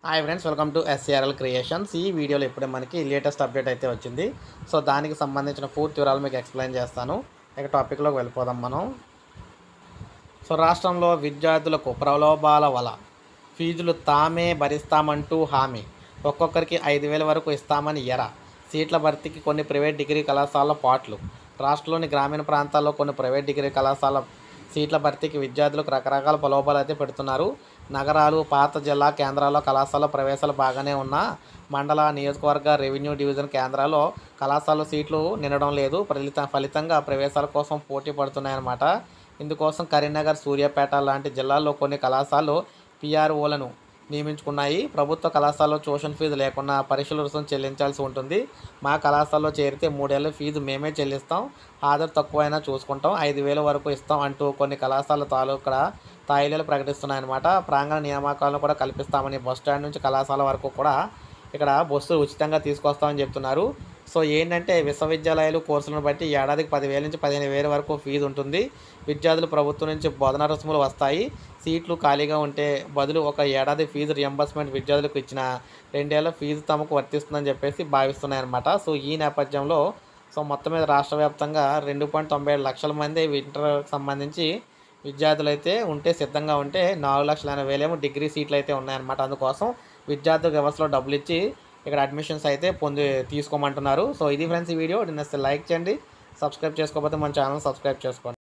hi friends welcome to SRL creations ఈ వీడియోలో ఇప్పుడే మనకి లేటెస్ట్ అప్డేట్ అయితే వచ్చింది సో దానికి సంబంధించిన పూర్తి వివరాలు మీకు ఎక్స్ప్లెయిన్ చేస్తాను ఇక టాపిక్లోకి వెళ్ళిపోదాం మనం సో రాష్ట్రంలో విద్యార్థులకు ప్రలోభాల వల ఫీజులు తామే భరిస్తామంటూ హామీ ఒక్కొక్కరికి ఐదు వేల వరకు ఇస్తామని ఎర సీట్ల భర్తీకి కొన్ని ప్రైవేట్ డిగ్రీ కళాశాల పాట్లు రాష్ట్రంలోని గ్రామీణ ప్రాంతాల్లో కొన్ని ప్రైవేట్ డిగ్రీ కళాశాల సీట్ల భర్తీకి విద్యార్థులకు రకరకాల ప్రలోభాలు అయితే పెడుతున్నారు నగరాలు పాత జిల్లా కేంద్రాల్లో కళాశాల ప్రవేశాలు బాగానే ఉన్నా మండల నియోజకవర్గ రెవెన్యూ డివిజన్ కేంద్రాల్లో కళాశాల సీట్లు నిండడం లేదు ఫలిత ఫలితంగా ప్రవేశాల కోసం పోటీ పడుతున్నాయన్నమాట ఇందుకోసం కరీంనగర్ సూర్యాపేట లాంటి జిల్లాల్లో కొన్ని కళాశాలలు పిఆర్ఓలను నియమించుకున్నాయి ప్రభుత్వ కళాశాలలో ట్యూషన్ ఫీజు లేకుండా పరీక్షల రుసుము చెల్లించాల్సి ఉంటుంది మా కళాశాలలో చేరితే మూడేళ్ళ ఫీజు మేమే చెల్లిస్తాం హాజరు తక్కువైనా చూసుకుంటాం ఐదు వేల వరకు ఇస్తాం అంటూ కొన్ని కళాశాల తాలూకా తాయిలీలు ప్రకటిస్తున్నాయన్నమాట ప్రాంగణ నియామకాలను కూడా కల్పిస్తామని బస్ స్టాండ్ నుంచి కళాశాల వరకు కూడా ఇక్కడ బస్సులు ఉచితంగా తీసుకొస్తామని చెప్తున్నారు సో ఏంటంటే విశ్వవిద్యాలయాలు కోర్సులను బట్టి ఏడాదికి పదివేల నుంచి పదిహేను వేల వరకు ఫీజు ఉంటుంది విద్యార్థులు ప్రభుత్వం నుంచి బోధనా రుసుములు వస్తాయి సీట్లు ఖాళీగా ఉంటే బదులు ఒక ఏడాది ఫీజు రియంబర్స్మెంట్ విద్యార్థులకు ఇచ్చిన రెండేళ్ల ఫీజు తమకు వర్తిస్తుందని చెప్పేసి భావిస్తున్నాయన్నమాట సో ఈ నేపథ్యంలో సో మొత్తం మీద రాష్ట్ర వ్యాప్తంగా రెండు పాయింట్ తొంభై ఏడు లక్షల మంది ఇంటర్కి సంబంధించి విద్యార్థులు అయితే ఉంటే సిద్ధంగా ఉంటే నాలుగు లక్షల ఎనభై వేలేమో డిగ్రీ సీట్లు అయితే ఉన్నాయన్నమాట అందుకోసం విద్యార్థుల వ్యవస్థలో డబ్బులు ఇచ్చి ఇక్కడ అడ్మిషన్స్ అయితే పొంది తీసుకోమంటున్నారు సో ఇది ఫ్రెండ్స్ ఈ వీడియో నిన్న లైక్ చేయండి సబ్స్క్రైబ్ చేసుకోకపోతే మన ఛానల్ సబ్స్క్రైబ్ చేసుకోండి